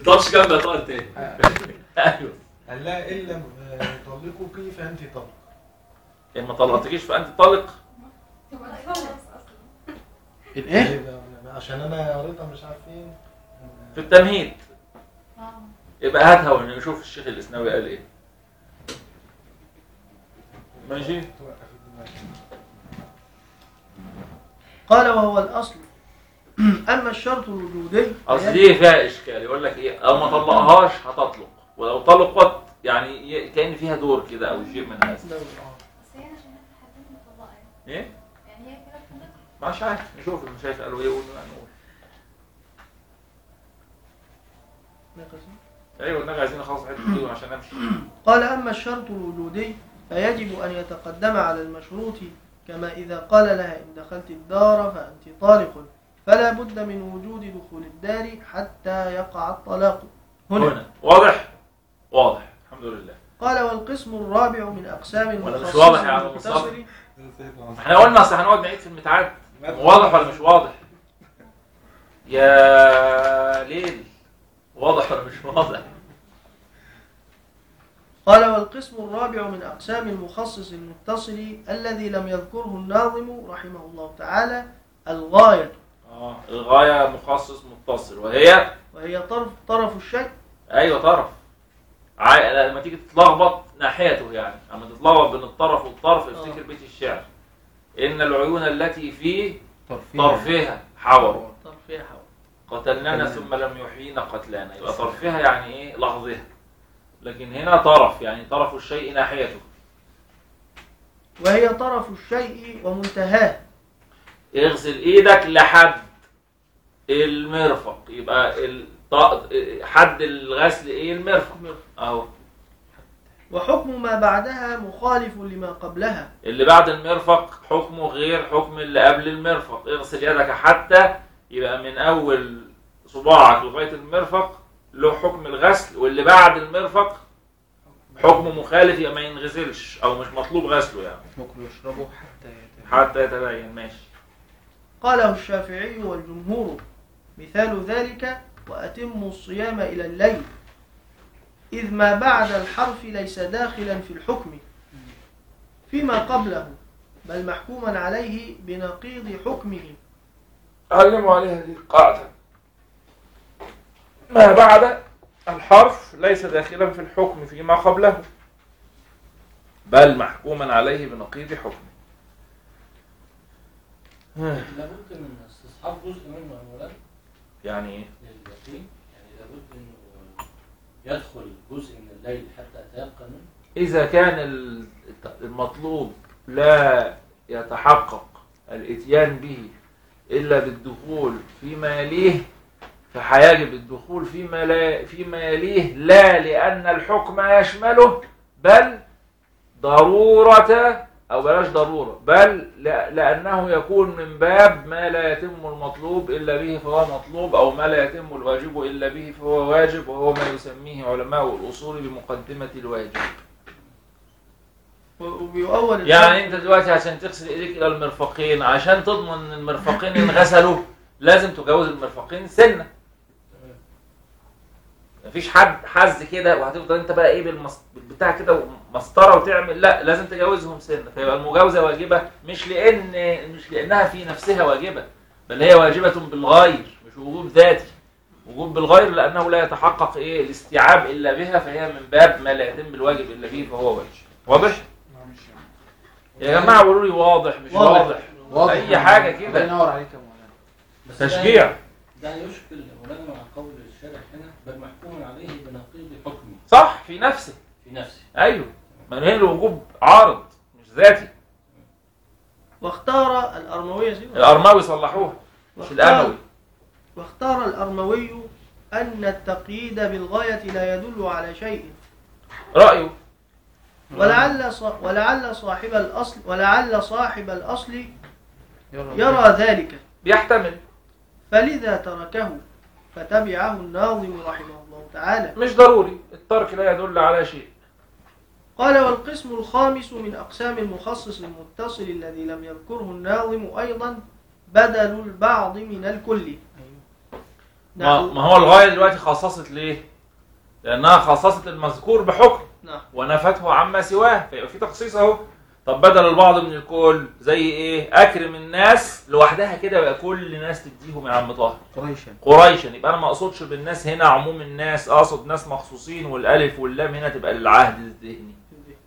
تقعدش جنبها طالب تاني ايوه قال لها ان لم آه، يطلقك فانت طلق ان ما طلقتكيش فانت طلق تبقى خلاص اصلا الايه إيه ده؟ عشان انا قريتها مش عارف فين في التمهيد اه يبقى هاتها ونشوف الشيخ الاسناوي قال ايه ماشي توقف الدماغ. قال وهو الاصل اما الشرط الوجودي اصل فيجب- دي فيها اشكال يقول لك ايه او ما طلقهاش هتطلق ولو طلقت يعني ي- كان فيها دور كده او شيء من هذا بس هي عشان هي حدين مطلقه يعني ايه يعني هي كده خلت مش عارف نشوف المشايخ قالوا ايه ونقول ايوه النبي عايزين نخلص الحته دي عشان امشي قال أما الشرط الوجودي فيجب أن يتقدم على المشروط كما إذا قال لها إن دخلت الدار فأنت طالق فلا بد من وجود دخول الدار حتى يقع الطلاق هنا هنا واضح واضح الحمد لله قال والقسم الرابع من أقسام ولا مش المخصص واضح يا عم المتصل سيدنا عثمان. احنا قلنا اصل هنقعد نعيد في المتعاد واضح ولا مش واضح يا ليل واضح ولا مش واضح قال والقسم الرابع من أقسام المخصص المتصل الذي لم يذكره الناظم رحمه الله تعالى الغاية اه الغايه مخصص متصل وهي وهي طرف طرف الشيء ايوه طرف عا- لما تيجي تتلخبط ناحيته يعني اما تتلخبط بين الطرف والطرف افتكر بيت الشعر ان العيون التي في طرفها حور طرفها حول قتلنانا ثم لم يحيينا قتلانا يبقى طرفها يعني ايه لحظها لكن هنا طرف يعني طرف الشيء ناحيته وهي طرف الشيء ومنتهاه اغسل ايدك لحد المرفق يبقى الط- حد الغسل ايه المرفق اهو وحكم ما بعدها مخالف لما قبلها اللي بعد المرفق حكمه غير حكم اللي قبل المرفق اغسل يدك حتى يبقى من اول صباعك لغايه المرفق له حكم الغسل واللي بعد المرفق حكمه مخالف يبقى ما ينغسلش او مش مطلوب غسله يعني ممكن يشربوا حتى يتبين. حتى يتبين ماشي قاله الشافعي والجمهور مثال ذلك وأتموا الصيام إلى الليل إذ ما بعد الحرف ليس داخلا في الحكم فيما قبله بل محكوما عليه بنقيض حكمه علموا عليها دي قاعدة ما بعد الحرف ليس داخلا في الحكم فيما قبله بل محكوما عليه بنقيض حكمه لابد من استصحاب جزء منه يا مولانا يعني ايه لليقين يعني لابد انه يدخل جزء من الليل حتى اتيقن منه إذا كان ال- المطلوب لا يتحقق الإتيان به إلا بالدخول فيما يليه فهيجب الدخول فيما لا فيما يليه لا لأن الحكم يشمله بل ضرورة أو بلاش ضرورة بل لا- لأنه يكون من باب ما لا يتم المطلوب إلا به فهو مطلوب أو ما لا يتم الواجب إلا به فهو واجب وهو ما يسميه علماء الأصول بمقدمة الواجب وبيؤول الحكم- يعني انت دلوقتي عشان تغسل ايديك الى المرفقين عشان تضمن ان المرفقين انغسلوا لازم تجاوز المرفقين سنه مفيش حد حز كده وهتفضل انت بقى ايه بالمس... بالبتاع كده ومسطره وتعمل لا لازم تجاوزهم سنه فيبقى المجاوزه واجبه مش لان مش لانها في نفسها واجبه بل هي واجبه بالغير مش وجوب ذاتي وجوب بالغير لانه لا يتحقق ايه الاستيعاب الا بها فهي من باب ما لا يتم الواجب الا به فهو واجب واضح يا جماعه قولوا لي واضح مش واضح. واضح, واضح اي حاجه الله كده ينور عليك يا مولانا بس ده- تشجيع ده يشكل مولانا مع قول الشارع هنا بل محكوم عليه بنقيض حكمه صح في نفسه في نفسه ايوه ما هنا الوجوب عارض مش ذاتي واختار الأرموي سيدنا الارماوي صلحوها مش الاموي واختار الأرموي أن التقييد بالغاية لا يدل على شيء رايه ولعل ص... ولعل صاحب الأصل ولعل صاحب الأصل يلا يرى ذلك بيحتمل فلذا تركه فتبعه الناظم رحمه الله تعالى مش ضروري الترك لا يدل على شيء قال والقسم الخامس من أقسام المخصص المتصل الذي لم يذكره الناظم أيضا بدل البعض من الكل ما, نحو ما هو الغاية دلوقتي خصصت ليه؟ لأنها خصصت المذكور بحكم نعم ونفته عما سواه فيبقى في تخصيص اهو طب بدل البعض من الكل زي ايه؟ اكرم الناس لوحدها كده يبقى كل الناس تديهم يا عم طاهر قريشا قريشا يبقى انا ما اقصدش بالناس هنا عموم الناس اقصد ناس مخصوصين والالف واللام هنا تبقى للعهد الذهني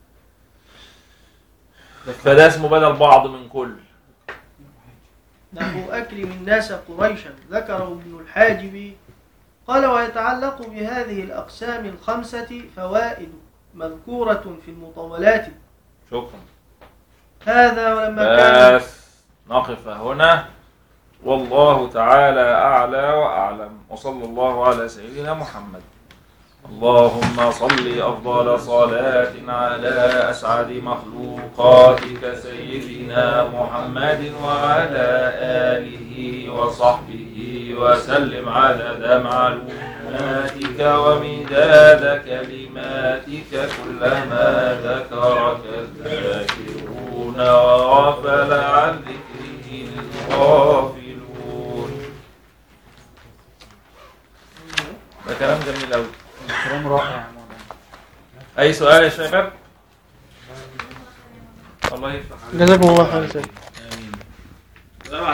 فده اسمه بدل بعض من كل نحو أكرم الناس قريشا ذكره ابن الحاجب قال ويتعلق بهذه الأقسام الخمسة فوائد مذكورة في المطولات شكرا هذا ولما كان بس نقف هنا والله تعالى أعلى وأعلم وصلى الله على سيدنا محمد اللهم صل أفضل صلاة على أسعد مخلوقاتك سيدنا محمد وعلى آله وصحبه وسلم عدد معلوماتك ومداد كلماتك كلما ذكرك الذاكرون وغفل عن ذكره الغافلون ده كلام جميل أوي كلام رائع يا مولانا أي سؤال يا شباب؟ الله يفتح عليك جزاكم الله خير